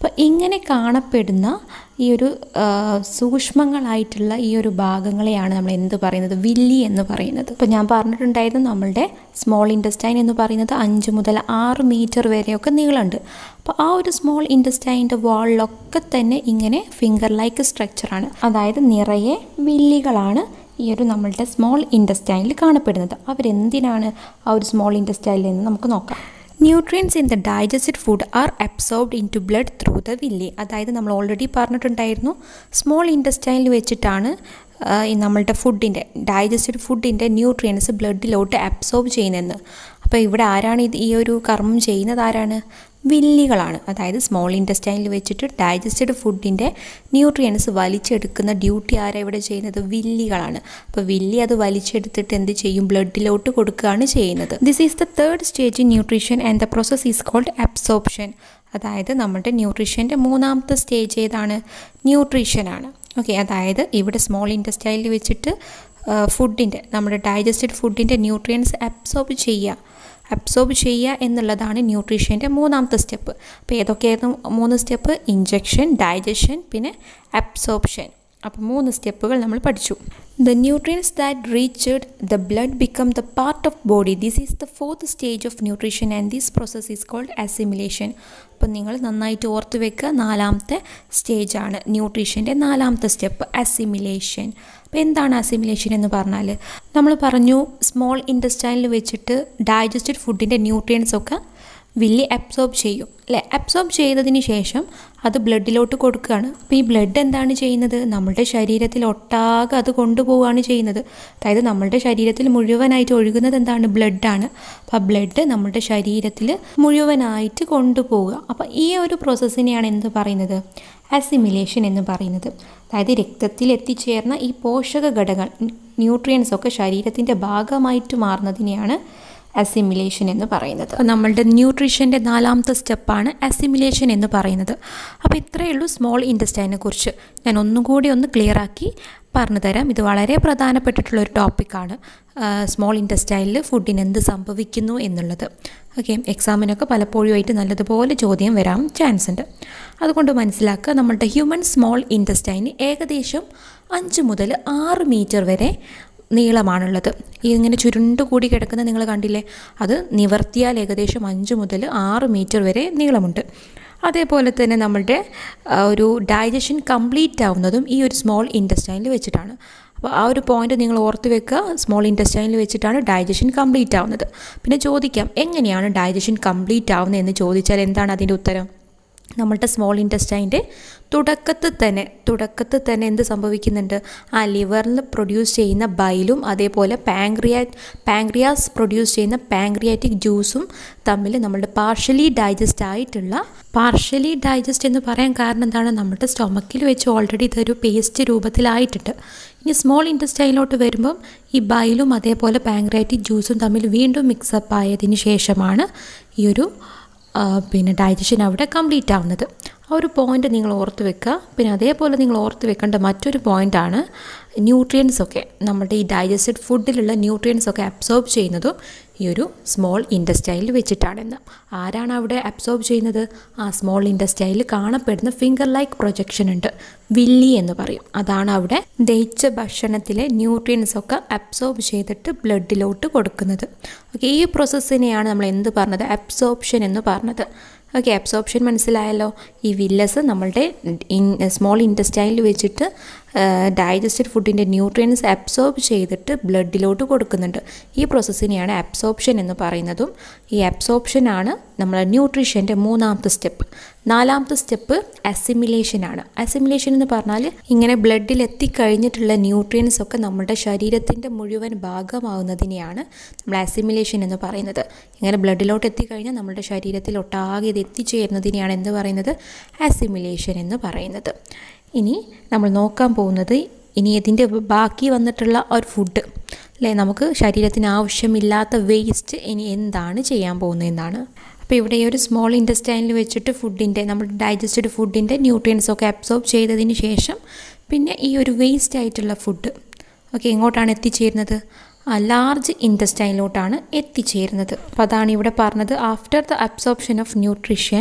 അപ്പോൾ ഇങ്ങനെ കാണപ്പെടുന്ന ഈ ഒരു ആ, സൂക്ഷ്മങ്ങളായിട്ടുള്ള ഈ ഒരു ഭാഗങ്ങളെയാണ് നമ്മൾ എന്ത് പറയുന്നത് വില്ലി എന്ന് പറയുന്നത് ഇപ്പോൾ ഞാൻ പറഞ്ഞിട്ടുണ്ടായിരുന്നു നമ്മളുടെ സ്മോൾ ഇൻറ്റസ്റ്റൈൻ എന്ന് പറയുന്നത് അഞ്ച് മുതൽ ആറ് മീറ്റർ വരെയൊക്കെ നീളമുണ്ട് അപ്പോൾ ആ ഒരു സ്മോൾ ഇൻറ്റസ്റ്റൈൻ്റെ വാളിലൊക്കെ തന്നെ ഇങ്ങനെ ഫിംഗർ ലൈക്ക് സ്ട്രക്ചറാണ് അതായത് നിറയെ വില്ലികളാണ് ഈ ഒരു നമ്മളുടെ സ്മോൾ ഇൻറ്റസ്റ്റൈനിൽ കാണപ്പെടുന്നത് അവരെന്തിനാണ് ആ ഒരു സ്മോൾ ഇൻറ്റസ്റ്റൈനിൽ എന്ന് നമുക്ക് നോക്കാം nutrients in the digested food are absorbed into blood through the villi അതായത് നമ്മൾ ഓൾറെഡി പറഞ്ഞിട്ടുണ്ടായിരുന്നു സ്മോൾ ഇൻറ്റസ്റ്റൈനിൽ വെച്ചിട്ടാണ് ആ, ഈ നമ്മളുടെ ഫുഡിൻ്റെ ഡൈജസ്റ്റഡ് ഫുഡിൻ്റെ ന്യൂട്രിയൻസ് ബ്ലഡിലോട്ട് അബ്സോർബ് ചെയ്യുന്നതെന്ന് അപ്പോൾ ഇവിടെ ആരാണ് ഇത് ഈ ഒരു കർമ്മം ചെയ്യുന്നത് ആരാണ് വില്ലികളാണ് അതായത് സ്മോൾ ഇൻറ്റസ്റ്റൈനിൽ വെച്ചിട്ട് ഡൈജസ്റ്റഡ് ഫുഡിൻ്റെ ന്യൂട്രിയൻസ് വലിച്ചെടുക്കുന്ന ഡ്യൂട്ടി ആരാ ഇവിടെ ചെയ്യുന്നത് വില്ലികളാണ് അപ്പോൾ വില്ലി അത് വലിച്ചെടുത്തിട്ട് എന്ത് ചെയ്യും ബ്ലഡിലോട്ട് കൊടുക്കുകയാണ് ചെയ്യുന്നത് this is the third stage in nutrition and the process is called absorption അതായത് നമ്മുടെ ന്യൂട്രീഷൻ്റെ മൂന്നാമത്തെ സ്റ്റേജ് ഏതാണ് ന്യൂട്രീഷനാണ് ഓക്കെ അതായത് ഇവിടെ സ്മോൾ ഇൻറ്റസ്റ്റൈനിൽ വെച്ചിട്ട് ഫുഡിൻ്റെ നമ്മുടെ ഡൈജസ്റ്റഡ് ഫുഡിൻ്റെ ന്യൂട്രിയൻസ് അബ്സോർബ് ചെയ്യുക അബ്സോർബ് ചെയ്യുക എന്നുള്ളതാണ് ന്യൂട്രീഷൻ്റെ മൂന്നാമത്തെ സ്റ്റെപ്പ് അപ്പോൾ ഏതൊക്കെയായിരുന്നു മൂന്ന് സ്റ്റെപ്പ് ഇഞ്ചക്ഷൻ ഡൈജഷൻ പിന്നെ അബ്സോർപ്ഷൻ അപ്പോൾ മൂന്ന് സ്റ്റെപ്പുകൾ നമ്മൾ പഠിച്ചു the nutrients that reached the blood become the part of body this is the fourth stage of nutrition and this process is called assimilation അപ്പം നിങ്ങൾ നന്നായിട്ട് ഓർത്ത് വെക്കുക നാലാമത്തെ സ്റ്റേജാണ് ന്യൂട്രീഷൻ്റെ നാലാമത്തെ സ്റ്റെപ്പ് അസിമിലേഷൻ അപ്പോൾ എന്താണ് അസിമിലേഷൻ എന്ന് പറഞ്ഞാൽ നമ്മൾ പറഞ്ഞു സ്മോൾ ഇൻറ്റസ്റ്റൈനിൽ വെച്ചിട്ട് ഡൈജസ്റ്റഡ് ഫുഡിൻ്റെ ന്യൂട്രിയൻസ് ഒക്കെ വില്ലി അബ്സോർബ് ചെയ്യും അല്ലേ അബ്സോർബ് ചെയ്തതിന് ശേഷം അത് ബ്ലഡിലോട്ട് കൊടുക്കുകയാണ് അപ്പോൾ ഈ ബ്ലഡ് എന്താണ് ചെയ്യുന്നത് നമ്മളുടെ ശരീരത്തിൽ ഒട്ടാകെ അത് കൊണ്ടുപോവുകയാണ് ചെയ്യുന്നത് അതായത് നമ്മളുടെ ശരീരത്തിൽ മുഴുവനായിട്ട് ഒഴുകുന്നത് എന്താണ് ബ്ലഡാണ് അപ്പോൾ ആ ബ്ലഡ് നമ്മുടെ ശരീരത്തിൽ മുഴുവനായിട്ട് കൊണ്ടുപോവുക അപ്പോൾ ഈ ഒരു പ്രോസസ്സിനെയാണ് എന്ത് പറയുന്നത് അസിമിലേഷൻ എന്ന് പറയുന്നത് അതായത് രക്തത്തിൽ എത്തിച്ചേർന്ന ഈ പോഷക ഘടകങ്ങൾ ന്യൂട്രിയൻസ് ഒക്കെ ശരീരത്തിൻ്റെ ഭാഗമായിട്ട് മാറുന്നതിനെയാണ് അസിമിലേഷൻ എന്ന് പറയുന്നത് അപ്പോൾ നമ്മളുടെ ന്യൂട്രീഷൻ്റെ നാലാമത്തെ സ്റ്റെപ്പാണ് അസിമിലേഷൻ എന്ന് പറയുന്നത് അപ്പോൾ ഇത്രയേ ഉള്ളൂ സ്മോൾ ഇൻറ്റസ്റ്റൈനെ കുറിച്ച് ഞാൻ ഒന്നും കൂടി ഒന്ന് ക്ലിയർ ആക്കി പറഞ്ഞു തരാം ഇത് വളരെ പ്രധാനപ്പെട്ടിട്ടുള്ള ഒരു ടോപ്പിക്കാണ് സ്മോൾ ഇൻറ്റസ്റ്റൈനിൽ ഫുഡിന് എന്ത് സംഭവിക്കുന്നു എന്നുള്ളത് ഓക്കെ എക്സാമിനൊക്കെ പലപ്പോഴുമായിട്ട് നല്ലതുപോലെ ചോദ്യം വരാൻ ചാൻസ് ഉണ്ട് അതുകൊണ്ട് മനസ്സിലാക്കുക നമ്മളുടെ ഹ്യൂമൻ സ്മോൾ ഇൻറ്റസ്റ്റൈന് ഏകദേശം അഞ്ച് മുതൽ ആറ് മീറ്റർ വരെ നീളമാണുള്ളത് ഈ ഇങ്ങനെ ചുരുണ്ടു കൂടി കിടക്കുന്ന നിങ്ങൾ കണ്ടില്ലേ അത് നിവർത്തിയാൽ ഏകദേശം അഞ്ച് മുതൽ ആറ് മീറ്റർ വരെ നീളമുണ്ട് അതേപോലെ തന്നെ നമ്മളുടെ ആ, ഒരു ഡൈജഷൻ കംപ്ലീറ്റ് ആവുന്നതും ഈ ഒരു സ്മോൾ ഇൻറ്റസ്റ്റൈനിൽ വെച്ചിട്ടാണ് അപ്പോൾ ആ ഒരു പോയിന്റ് നിങ്ങൾ ഓർത്ത് വെക്കുക സ്മോൾ ഇൻറ്റസ്റ്റൈനിൽ വെച്ചിട്ടാണ് ഡൈജഷൻ കംപ്ലീറ്റ് ആവുന്നത് പിന്നെ ചോദിക്കാം എങ്ങനെയാണ് ഡൈജഷൻ കംപ്ലീറ്റ് ആവുന്നത് എന്ന് ചോദിച്ചാൽ എന്താണ് അതിൻ്റെ ഉത്തരം നമ്മളുടെ സ്മോൾ ഇൻറ്റസ്റ്റൈൻ്റെ തുടക്കത്തിൽ തന്നെ തുടക്കത്തിൽ തന്നെ എന്ത് സംഭവിക്കുന്നുണ്ട് ആ ലിവറിൽ പ്രൊഡ്യൂസ് ചെയ്യുന്ന ബൈലും അതേപോലെ പാങ്ക്രിയാ പാങ്ക്രിയാസ് പ്രൊഡ്യൂസ് ചെയ്യുന്ന പാങ്ക്രിയാറ്റിക് ജ്യൂസും തമ്മിൽ നമ്മളുടെ പാർഷ്യലി ഡൈജസ്റ്റ് ആയിട്ടുള്ള പാർഷ്യലി ഡൈജസ്റ്റ് എന്ന് പറയാൻ കാരണം എന്താണ് നമ്മുടെ സ്റ്റൊമക്കിൽ വെച്ച് ഓൾറെഡി ഇതൊരു പേസ്റ്റ് രൂപത്തിലായിട്ടുണ്ട് ഇനി സ്മോൾ ഇൻറ്റസ്റ്റൈനിലോട്ട് വരുമ്പം ഈ ബൈലും അതേപോലെ പാങ്ക്രിയാറ്റിക് ജ്യൂസും തമ്മിൽ വീണ്ടും മിക്സപ്പ് ആയതിന് ശേഷമാണ് ഈ ഒരു ആ, പിന്നെ ഡൈജഷൻ അവിടെ കംപ്ലീറ്റ് ആവുന്നത് ആ ഒരു പോയിന്റ് നിങ്ങൾ ഓർത്ത് വെക്കുക പിന്നെ അതേപോലെ നിങ്ങൾ ഓർത്ത് വെക്കേണ്ട മറ്റൊരു പോയിൻ്റാണ് ന്യൂട്രിയൻസ് ഒക്കെ നമ്മുടെ ഈ ഡൈജസ്റ്റഡ് ഫുഡിലുള്ള ന്യൂട്രിയൻസ് ഒക്കെ അബ്സോർബ് ചെയ്യുന്നതും ഈ ഒരു സ്മോൾ ഇൻഡസ്റ്റൈലിൽ വെച്ചിട്ടാണെന്ന് ആരാണ് അവിടെ അബ്സോർബ് ചെയ്യുന്നത് ആ സ്മോൾ ഇൻഡസ്റ്റൈലിൽ കാണപ്പെടുന്ന ഫിംഗർ ലൈക്ക് പ്രൊജക്ഷൻ ഉണ്ട് വില്ലി എന്ന് പറയും അതാണ് അവിടെ ദഹിച്ച ഭക്ഷണത്തിലെ ന്യൂട്രിയൻസ് ഒക്കെ അബ്സോർബ് ചെയ്തിട്ട് ബ്ലഡിലോട്ട് കൊടുക്കുന്നത് ഓക്കെ ഈ പ്രോസസ്സിനെയാണ് നമ്മൾ എന്ത് പറഞ്ഞത് അബ്സോർപ്ഷൻ എന്ന് പറഞ്ഞത് ഓക്കെ അബ്സോർപ്ഷൻ മനസ്സിലായല്ലോ ഈ വില്ലസ് നമ്മളുടെ ഇൻ സ്മോൾ ഇൻറ്റസ്റ്റൈനിൽ വെച്ചിട്ട് ഡൈജസ്റ്റഡ് ഫുഡിൻ്റെ ന്യൂട്രിയൻസ് അബ്സോർബ് ചെയ്തിട്ട് ബ്ലഡിലോട്ട് കൊടുക്കുന്നുണ്ട് ഈ പ്രോസസ്സിനെയാണ് അബ്സോർപ്ഷൻ എന്ന് പറയുന്നതും ഈ അബ്സോർപ്ഷനാണ് നമ്മളെ ന്യൂട്രീഷൻ്റെ മൂന്നാമത്തെ സ്റ്റെപ്പ് നാലാമത്തെ സ്റ്റെപ്പ് അസിമിലേഷൻ ആണ് അസിമിലേഷൻ എന്ന് പറഞ്ഞാൽ ഇങ്ങനെ ബ്ലഡിൽ എത്തിക്കഴിഞ്ഞിട്ടുള്ള ന്യൂട്രിയൻസ് ഒക്കെ നമ്മുടെ ശരീരത്തിൻ്റെ മുഴുവൻ ഭാഗമാവുന്നതിനെയാണ് നമ്മൾ അസിമിലേഷൻ എന്ന് പറയുന്നത് ഇങ്ങനെ ബ്ലഡിലോട്ട് എത്തിക്കഴിഞ്ഞാൽ നമ്മുടെ ശരീരത്തിൽ ഒട്ടാകെ ഇത് എത്തിച്ചേരുന്നതിനെയാണ് എന്ത് പറയുന്നത് അസിമിലേഷൻ എന്ന് പറയുന്നത് ഇനി നമ്മൾ നോക്കാൻ പോകുന്നത് ഇനി ഇതിൻ്റെ ബാക്കി വന്നിട്ടുള്ള ഒരു ഫുഡ് അല്ലേ നമുക്ക് ശരീരത്തിന് ആവശ്യമില്ലാത്ത വേസ്റ്റ് ഇനി എന്താണ് ചെയ്യാൻ പോകുന്നതെന്നാണ് അപ്പോൾ ഇവിടെ ഈ ഒരു സ്മോൾ ഇൻറ്റസ്റ്റൈനിൽ വെച്ചിട്ട് ഫുഡിൻ്റെ നമ്മൾ ഡൈജസ്റ്റഡ് ഫുഡിൻ്റെ ന്യൂട്രിയൻസ് ഒക്കെ അബ്സോർബ് ചെയ്തതിന് ശേഷം പിന്നെ ഈ ഒരു വേസ്റ്റ് ആയിട്ടുള്ള ഫുഡ് ഓക്കെ എങ്ങോട്ടാണ് എത്തിച്ചേരുന്നത് ആ ലാർജ് ഇൻറ്റസ്റ്റൈനിലോട്ടാണ് എത്തിച്ചേരുന്നത് അപ്പോൾ അതാണ് ഇവിടെ പറഞ്ഞത് after the absorption of nutrition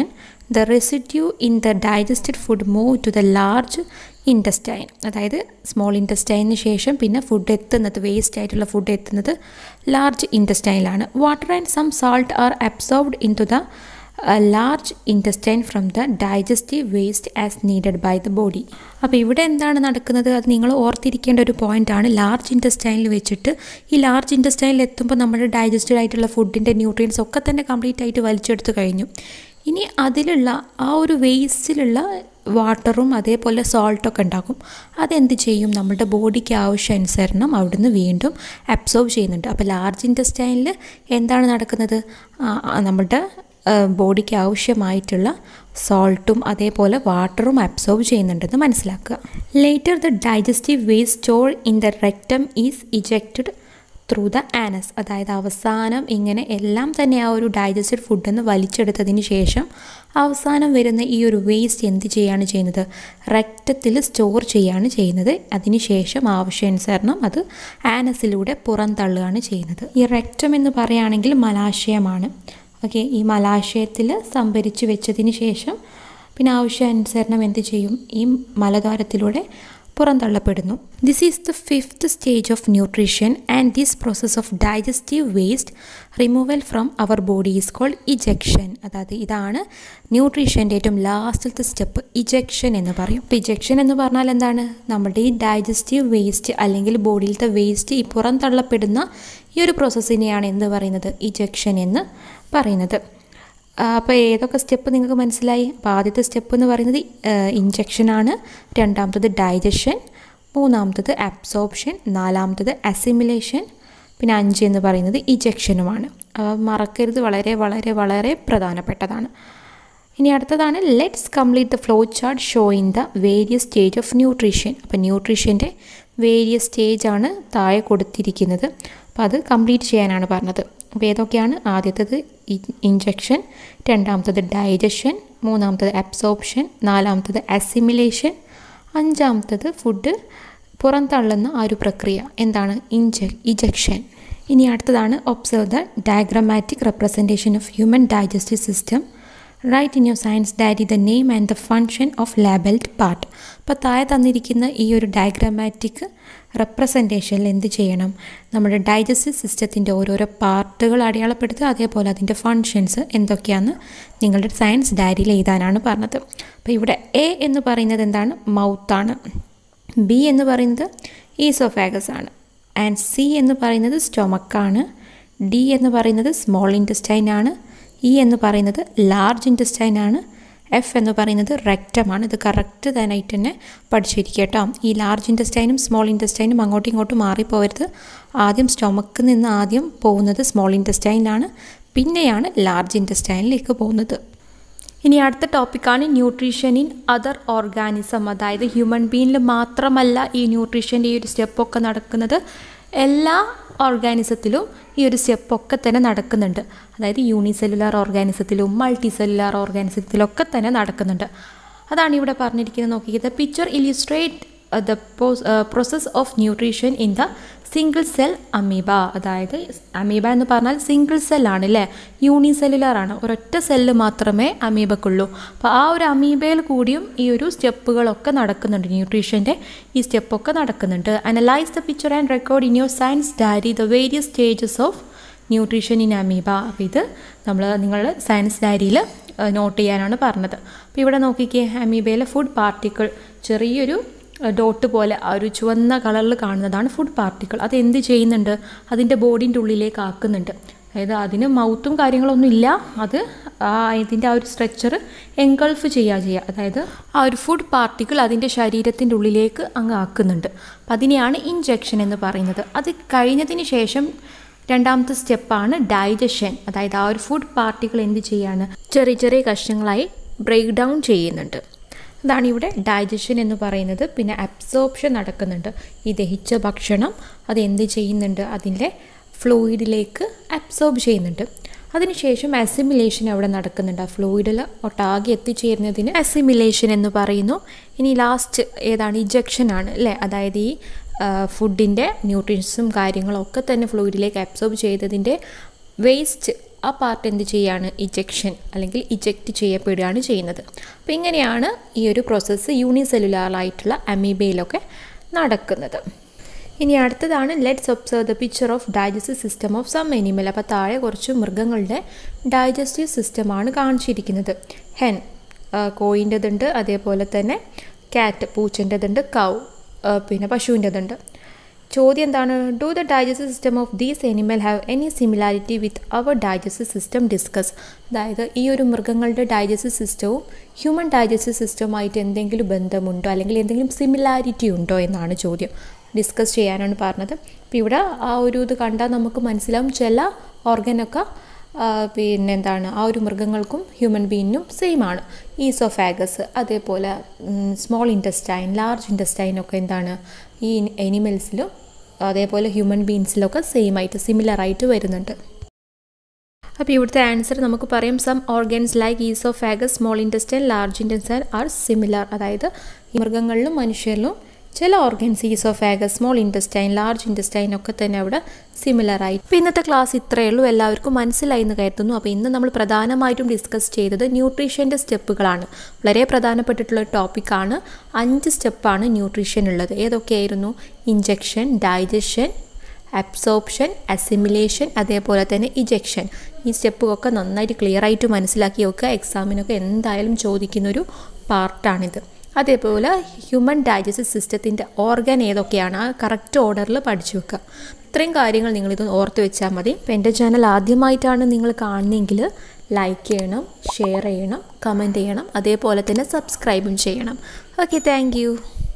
the residue in the digested food move to the large intestine അതായത് സ്മോൾ ഇൻറ്റസ്റ്റൈനിന് ശേഷം പിന്നെ ഫുഡ് എത്തുന്നത് വേസ്റ്റ് ആയിട്ടുള്ള ഫുഡ് എത്തുന്നത് ലാർജ് ഇൻറ്റസ്റ്റൈനിലാണ് water and some salt are absorbed into the large intestine from the digestive waste as needed by the body അപ്പോൾ ഇവിടെ എന്താണ് നടക്കുന്നത് അത് നിങ്ങൾ ഓർത്തിരിക്കേണ്ട ഒരു പോയിൻ്റാണ് ലാർജ് ഇൻറ്റസ്റ്റൈനിൽ വെച്ചിട്ട് ഈ ലാർജ് ഇൻറ്റസ്റ്റൈനിൽ എത്തുമ്പോൾ നമ്മുടെ ഡൈജസ്റ്റഡ് ആയിട്ടുള്ള ഫുഡിൻ്റെ ന്യൂട്രിയൻസ് ഒക്കെ തന്നെ കംപ്ലീറ്റ് ആയിട്ട് വലിച്ചെടുത്ത് കഴിഞ്ഞു ഇനി അതിലുള്ള ആ ഒരു വേസ്റ്റിലുള്ള വാട്ടറും അതേപോലെ സോൾട്ടൊക്കെ ഉണ്ടാകും അതെന്ത് ചെയ്യും നമ്മുടെ ബോഡിക്ക് ആവശ്യാനുസരണം അവിടുന്ന് വീണ്ടും അബ്സോർബ് ചെയ്യുന്നുണ്ട് അപ്പോൾ ലാർജ് ഇൻറ്റസ്റ്റൈനിൽ എന്താണ് നടക്കുന്നത് നമ്മുടെ ബോഡിക്ക് ആവശ്യമായിട്ടുള്ള സോൾട്ടും അതേപോലെ വാട്ടറും അബ്സോർബ് ചെയ്യുന്നുണ്ടെന്ന് മനസ്സിലാക്കുക later the digestive waste store in the rectum is ejected through the anus അതായത് അവസാനം ഇങ്ങനെ എല്ലാം തന്നെ ആ ഒരു ഡൈജസ്റ്റഡ് ഫുഡെന്ന് വലിച്ചെടുത്തതിന് ശേഷം അവസാനം വരുന്ന ഈ ഒരു വേസ്റ്റ് എന്ത് ചെയ്യാണ് ചെയ്യുന്നത് റക്റ്റത്തിൽ സ്റ്റോർ ചെയ്യാണ് ചെയ്യുന്നത് അതിനുശേഷം ആവശ്യാനുസരണം അത് ആനസിലൂടെ പുറന്തള്ളുകയാണ് ചെയ്യുന്നത് ഈ റെക്റ്റം എന്ന് പറയുകയാണെങ്കിൽ മലാശയമാണ് ഓക്കെ ഈ മലാശയത്തിൽ സംഭരിച്ച് വെച്ചതിന് ശേഷം പിന്നെ ആവശ്യാനുസരണം എന്ത് ചെയ്യും ഈ മലദ്വാരത്തിലൂടെ പുറന്തള്ളപ്പെടുന്നു this is the fifth stage of nutrition and this process of digestive waste removal from our body is called ejection അതായത് ഇതാണ് ന്യൂട്രീഷൻ്റെ ഏറ്റവും ലാസ്റ്റത്തെ സ്റ്റെപ്പ് ഇജക്ഷൻ എന്ന് പറയും അപ്പോൾ ഇജക്ഷൻ എന്ന് പറഞ്ഞാൽ എന്താണ് നമ്മുടെ ഈ ഡൈജസ്റ്റീവ് വേസ്റ്റ് അല്ലെങ്കിൽ ബോഡിയിലത്തെ വേസ്റ്റ് ഈ പുറന്തള്ളപ്പെടുന്ന ഈ ഒരു പ്രോസസ്സിനെയാണ് എന്ത് പറയുന്നത് ഇജക്ഷൻ എന്ന് പറയുന്നത് അപ്പോൾ ഏതൊക്കെ സ്റ്റെപ്പ് നിങ്ങൾക്ക് മനസ്സിലായി അപ്പോൾ ആദ്യത്തെ സ്റ്റെപ്പ് എന്ന് പറയുന്നത് ഇഞ്ചക്ഷനാണ് രണ്ടാമത്തത് ഡൈജഷൻ മൂന്നാമത്തത് അബ്സോർപ്ഷൻ നാലാമത്തത് അസിമിലേഷൻ പിന്നെ അഞ്ച് എന്ന് പറയുന്നത് ഇജക്ഷനുമാണ് മറക്കരുത് വളരെ വളരെ വളരെ പ്രധാനപ്പെട്ടതാണ് ഇനി അടുത്തതാണ് let's complete the flow chart showing the various stage of nutrition അപ്പോൾ ന്യൂട്രീഷൻ്റെ വേരിയസ് സ്റ്റേജാണ് താഴെ കൊടുത്തിരിക്കുന്നത് അപ്പോൾ അത് കംപ്ലീറ്റ് ചെയ്യാനാണ് പറഞ്ഞത് അപ്പോൾ ഏതൊക്കെയാണ് ആദ്യത്തേത് ഇഞ്ചക്ഷൻ രണ്ടാമത്തത് ഡൈജഷൻ മൂന്നാമത്തത് അബ്സോർപ്ഷൻ നാലാമത്തത് അസിമിലേഷൻ അഞ്ചാമത്തത് ഫുഡ് പുറന്തള്ളുന്ന ആ ഒരു പ്രക്രിയ എന്താണ് ഇഞ്ച ഇജക്ഷൻ ഇനി അടുത്തതാണ് observe the diagrammatic representation of human digestive system write in your science diary the name and the function of labelled part അപ്പോൾ താഴെ തന്നിരിക്കുന്ന ഈ ഒരു ഡയഗ്രമാറ്റിക് റെപ്രസെൻറ്റേഷനിൽ എന്ത് ചെയ്യണം നമ്മുടെ ഡൈജസ്റ്റീവ് സിസ്റ്റത്തിൻ്റെ ഓരോരോ പാർട്ടുകൾ അടയാളപ്പെടുത്തുക അതേപോലെ അതിൻ്റെ ഫങ്ഷൻസ് എന്തൊക്കെയാണെന്ന് നിങ്ങളുടെ സയൻസ് ഡയറിയിൽ എഴുതാനാണ് പറഞ്ഞത് അപ്പോൾ ഇവിടെ എ എന്ന് പറയുന്നത് എന്താണ് മൗത്താണ് ബി എന്ന് പറയുന്നത് ഈസോഫാഗസ് ആണ് ആൻഡ് സി എന്ന് പറയുന്നത് സ്റ്റൊമക്കാണ് ഡി എന്ന് പറയുന്നത് സ്മോൾ ഇൻറ്റസ്റ്റൈൻ ആണ് ഇ എന്ന് പറയുന്നത് ലാർജ് ഇൻറ്റസ്റ്റൈൻ ആണ് എഫ് എന്ന് പറയുന്നത് റെക്റ്റമാണ് ഇത് കറക്റ്റ് തന്നെയായിട്ട് തന്നെ പഠിച്ചിരിക്കുക കേട്ടോ ഈ ലാർജ് ഇൻറ്റസ്റ്റൈനും സ്മോൾ ഇൻറ്റസ്റ്റൈനും അങ്ങോട്ടും ഇങ്ങോട്ടും മാറിപ്പോകരുത് ആദ്യം സ്റ്റൊമക്കിൽ നിന്ന് ആദ്യം പോകുന്നത് സ്മോൾ ഇൻറ്റസ്റ്റൈനാണ് പിന്നെയാണ് ലാർജ് ഇൻറ്റസ്റ്റൈനിലേക്ക് പോകുന്നത് ഇനി അടുത്ത ടോപ്പിക്കാണ് ന്യൂട്രീഷൻ ഇൻ അതർ ഓർഗാനിസം അതായത് ഹ്യൂമൻ ബീങ്ങിൽ മാത്രമല്ല ഈ ന്യൂട്രീഷൻ്റെ ഈ ഒരു സ്റ്റെപ്പൊക്കെ നടക്കുന്നത് എല്ലാ ഓർഗാനിസത്തിലും ഈ ഒരു സ്റ്റെപ്പൊക്കെ തന്നെ നടക്കുന്നുണ്ട് അതായത് യൂണിസെല്ലുലാർ ഓർഗാനിസത്തിലും മൾട്ടി സെല്ലുലാർ ഓർഗാനിസത്തിലൊക്കെ തന്നെ നടക്കുന്നുണ്ട് അതാണ് ഇവിടെ പറഞ്ഞിരിക്കുന്നത് നോക്കിയത് picture illustrate the process of nutrition in the single cell amoeba അതായത് അമീബ എന്ന് പറഞ്ഞാൽ സിംഗിൾ സെല്ലാണ് അല്ലേ യൂണിസെല്ലുലാർ ആണ് ഒരൊറ്റ സെല്ല് മാത്രമേ അമീബക്കുള്ളൂ അപ്പോൾ ആ ഒരു അമീബയിൽ കൂടിയും ഈ ഒരു സ്റ്റെപ്പുകളൊക്കെ നടക്കുന്നുണ്ട് ന്യൂട്രീഷൻ്റെ ഈ സ്റ്റെപ്പൊക്കെ നടക്കുന്നുണ്ട് analyse the picture and record in your science diary the various stages of nutrition in amoeba അപ്പോൾ ഇത് നമ്മൾ നിങ്ങളുടെ സയൻസ് ഡയറിയിൽ നോട്ട് ചെയ്യാനാണ് പറഞ്ഞത് അപ്പോൾ ഇവിടെ നോക്കിക്കേ അമീബയിലെ ഫുഡ് പാർട്ടിക്കിൾ ചെറിയൊരു ഡോട്ട് പോലെ ആ ഒരു ചുവന്ന കളറിൽ കാണുന്നതാണ് ഫുഡ് പാർട്ടിക്കിൾ അത് എന്ത് ചെയ്യുന്നുണ്ട് അതിൻ്റെ ബോഡിൻ്റെ ഉള്ളിലേക്ക് ആക്കുന്നുണ്ട് അതായത് അതിന് മൗത്തും കാര്യങ്ങളൊന്നും ഇല്ല അത് ആ ഇതിൻ്റെ ആ ഒരു സ്ട്രക്ചർ എൻഗൾഫ് ചെയ്യുക ചെയ്യുക അതായത് ആ ഒരു ഫുഡ് പാർട്ടിക്കിൾ അതിൻ്റെ ശരീരത്തിൻ്റെ ഉള്ളിലേക്ക് അങ്ങ് ആക്കുന്നുണ്ട് അപ്പം അതിനെയാണ് ഇഞ്ചക്ഷൻ എന്ന് പറയുന്നത് അത് കഴിഞ്ഞതിന് ശേഷം രണ്ടാമത്തെ സ്റ്റെപ്പാണ് ഡൈജഷൻ അതായത് ആ ഒരു ഫുഡ് പാർട്ടിക്കിൾ എന്ത് ചെയ്യാണ് ചെറിയ ചെറിയ കഷ്ണങ്ങളായി ബ്രേക്ക് ഡൗൺ ചെയ്യുന്നുണ്ട് അതാണ് ഇവിടെ ഡൈജഷൻ എന്ന് പറയുന്നത് പിന്നെ അബ്സോർപ്ഷൻ നടക്കുന്നുണ്ട് ഈ ദഹിച്ച ഭക്ഷണം അത് എന്ത് ചെയ്യുന്നുണ്ട് അതിൻ്റെ ഫ്ലൂയിഡിലേക്ക് അബ്സോർബ് ചെയ്യുന്നുണ്ട് അതിനുശേഷം അസിമിലേഷൻ അവിടെ നടക്കുന്നുണ്ട് ആ ഫ്ലൂയിഡിൽ ഒട്ടാകെ എത്തിച്ചേരുന്നതിന് അസിമിലേഷൻ എന്ന് പറയുന്നു ഇനി ലാസ്റ്റ് ഏതാണ് ഇജക്ഷൻ ആണ് അല്ലേ അതായത് ഈ ഫുഡിൻ്റെ ന്യൂട്രീഷൻസും കാര്യങ്ങളും ഒക്കെ തന്നെ ഫ്ലൂയിഡിലേക്ക് അബ്സോർബ് ചെയ്തതിൻ്റെ വേസ്റ്റ് ആ പാർട്ട് എന്ത് ചെയ്യാണ് ഇജെക്ഷൻ അല്ലെങ്കിൽ ഇജക്റ്റ് ചെയ്യപ്പെടുകയാണ് ചെയ്യുന്നത് അപ്പോൾ ഇങ്ങനെയാണ് ഈ ഒരു പ്രോസസ്സ് യൂണിസെല്ലുലാറായിട്ടുള്ള അമീബയിലൊക്കെ നടക്കുന്നത് ഇനി അടുത്തതാണ് let's observe the picture of digestive system of some animal അപ്പോൾ താഴെ കുറച്ച് മൃഗങ്ങളുടെ ഡൈജസ്റ്റീവ് സിസ്റ്റമാണ് കാണിച്ചിരിക്കുന്നത് ഹെൻ കോയിൻ്റെതുണ്ട് അതേപോലെ തന്നെ കാറ്റ് പൂച്ചൻ്റെതുണ്ട് കൗ പിന്നെ പശുവിൻ്റെതുണ്ട് ചോദ്യം എന്താണ് do the digestive system of these animal have any similarity with our digestive system discuss അതായത് ഈ ഒരു മൃഗങ്ങളുടെ ഡൈജസ്റ്റീവ് സിസ്റ്റവും ഹ്യൂമൻ ഡൈജസ്റ്റീവ് സിസ്റ്റവുമായിട്ട് എന്തെങ്കിലും ബന്ധമുണ്ടോ അല്ലെങ്കിൽ എന്തെങ്കിലും സിമിലാരിറ്റി ഉണ്ടോ എന്നാണ് ചോദ്യം ഡിസ്കസ് ചെയ്യാനാണ് പറഞ്ഞത് അപ്പോൾ ഇവിടെ ആ ഒരു ഇത് കണ്ടാൽ നമുക്ക് മനസ്സിലാവും ചില ഓർഗനൊക്കെ പിന്നെ എന്താണ് ആ ഒരു മൃഗങ്ങൾക്കും ഹ്യൂമൻ ബീയിനും സെയിം ആണ് ഈസോഫാഗസ് അതേപോലെ സ്മോൾ ഇൻറ്റസ്റ്റൈൻ ലാർജ് ഇൻറ്റസ്റ്റൈനൊക്കെ എന്താണ് ഈ എനിമൽസിലും അതേപോലെ ഹ്യൂമൻ ബീൻസിലൊക്കെ സെയിം ആയിട്ട് സിമിലർ ആയിട്ട് വരുന്നുണ്ട് അപ്പോൾ ഇവിടുത്തെ ആൻസർ നമുക്ക് പറയാം some organs like oesophagus small intestine large intestine are similar അതായത് മൃഗങ്ങളിലും മനുഷ്യരിലും ചില organs oesophagus small intestine large intestine ഒക്കെ തന്നെ അവിടെ സിമിലർ ആയി ഇപ്പോൾ ഇന്നത്തെ ക്ലാസ് ഇത്രയേ ഉള്ളൂ എല്ലാവർക്കും മനസ്സിലായി എന്ന് കരുതുന്നു അപ്പോൾ ഇന്ന് നമ്മൾ പ്രധാനമായിട്ടും ഡിസ്കസ് ചെയ്തത് ന്യൂട്രീഷൻ്റെ സ്റ്റെപ്പുകളാണ് വളരെ പ്രധാനപ്പെട്ടിട്ടുള്ള ടോപ്പിക്കാണ് അഞ്ച് സ്റ്റെപ്പാണ് ന്യൂട്രീഷൻ ഉള്ളത് ഏതൊക്കെയായിരുന്നു ഇഞ്ചക്ഷൻ ഡൈജഷൻ അബ്സോർപ്ഷൻ അസിമിലേഷൻ അതേപോലെ തന്നെ ഇജക്ഷൻ ഈ സ്റ്റെപ്പൊക്കെ നന്നായിട്ട് ക്ലിയർ ആയിട്ട് മനസ്സിലാക്കി വെക്കുക എക്സാമിനൊക്കെ എന്തായാലും ചോദിക്കുന്നൊരു പാർട്ടാണിത് അതേപോലെ ഹ്യൂമൻ ഡൈജസ്റ്റീവ് സിസ്റ്റത്തിൻ്റെ ഓർഗൻ ഏതൊക്കെയാണ് ആ കറക്റ്റ് ഓർഡറിൽ പഠിച്ചു വെക്കുക ഇത്രയും കാര്യങ്ങൾ നിങ്ങളിത് ഓർത്ത് വെച്ചാൽ മതി ഇപ്പോൾ എൻ്റെ ചാനൽ ആദ്യമായിട്ടാണ് നിങ്ങൾ കാണുന്നതെങ്കിൽ ലൈക്ക് ചെയ്യണം ഷെയർ ചെയ്യണം കമൻറ്റ് ചെയ്യണം അതേപോലെ തന്നെ സബ്സ്ക്രൈബും ചെയ്യണം ഓക്കെ താങ്ക്